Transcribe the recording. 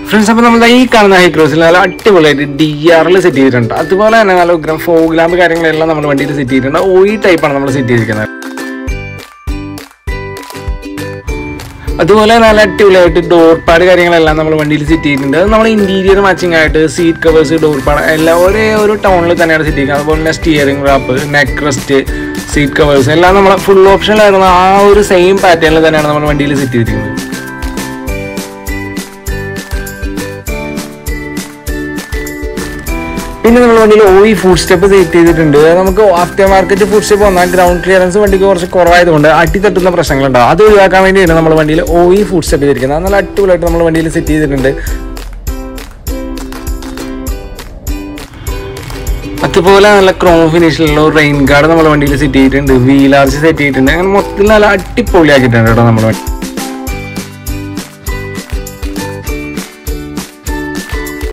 friends അപ്പോൾ നമ്മൾ ഈ കാണുന്ന ഹൈ ക്രോസിൽ നല്ല അടിപൊളിയായിട്ട് ഡി ആറിൽ സെറ്റ് ചെയ്തിട്ടുണ്ട് അതുപോലെ തന്നെ നല്ല ഉഗ്രം ഫോഗ് ലാമ്പ് കാര്യങ്ങളെല്ലാം നമ്മൾ വണ്ടിയിൽ സെറ്റ് ചെയ്തിട്ടുണ്ട് ഓ ഈ ടൈപ്പാണ് നമ്മൾ സെറ്റ് ചെയ്തിരിക്കുന്നത് അതുപോലെ നല്ല അടിപൊളിയായിട്ട് ഡോർ പാഡ് കാര്യങ്ങളെല്ലാം നമ്മൾ വണ്ടിയിൽ സെറ്റ് ചെയ്തിട്ടുണ്ട് അത് നമ്മൾ ഇന്റീരിയർ മാച്ചിങ് ആയിട്ട് സീറ്റ് കവേഴ്സ് ഡോർ പാഡ് എല്ലാം ഒരേ ഒരു ടൗണിൽ തന്നെയാണ് സെറ്റ് ചെയ്യുന്നത് അതുപോലെ തന്നെ steering wrap neck rest seat covers എല്ലാം നമ്മൾ ഫുൾ ഓപ്ഷനിലായിരുന്നു ആ ഒരു സെയിം പാറ്റേണിൽ തന്നെയാണ് നമ്മൾ വണ്ടിയിൽ സെറ്റ് ചെയ്തിരിക്കുന്നത് പിന്നെ നമ്മൾ വണ്ടിയിൽ ഓയി ഫുഡ് സ്റ്റെപ്പ് സെറ്റ് ചെയ്തിട്ടുണ്ട് അത് നമുക്ക് ആഫ്റ്റർ മാർക്കറ്റ് ഫുഡ് സ്റ്റെപ്പ് വന്നാൽ ഗ്രൗണ്ട് ക്ലിയറൻസ് വണ്ടിക്ക് കുറച്ച് കുറവായതുകൊണ്ട് അടി തട്ടുന്ന പ്രശ്നങ്ങളുണ്ടാവും അത് ഒഴിവാക്കാൻ വേണ്ടിയാണ് നമ്മൾ വണ്ടിയിൽ ഓയി ഫുഡ് സ്റ്റെപ്പ് ചെയ്തിരിക്കുന്നത് അത് നല്ല അടിപൊളിയായിട്ട് നമ്മൾ വണ്ടിയിൽ സെറ്റ് ചെയ്തിട്ടുണ്ട് അതുപോലെ നല്ല ക്രോം ഫിനിഷിലുള്ള ഒരു റെയിൻ ഗാർഡ് നമ്മൾ വണ്ടിയിൽ സെറ്റ് ചെയ്തിട്ടുണ്ട് വീലാർച്ച് സെറ്റ് ചെയ്തിട്ടുണ്ട് അങ്ങനെ മൊത്തത്തിൽ നല്ല അടിപൊളിയാക്കിയിട്ടുണ്ട് കേട്ടോ നമ്മൾ വണ്ടി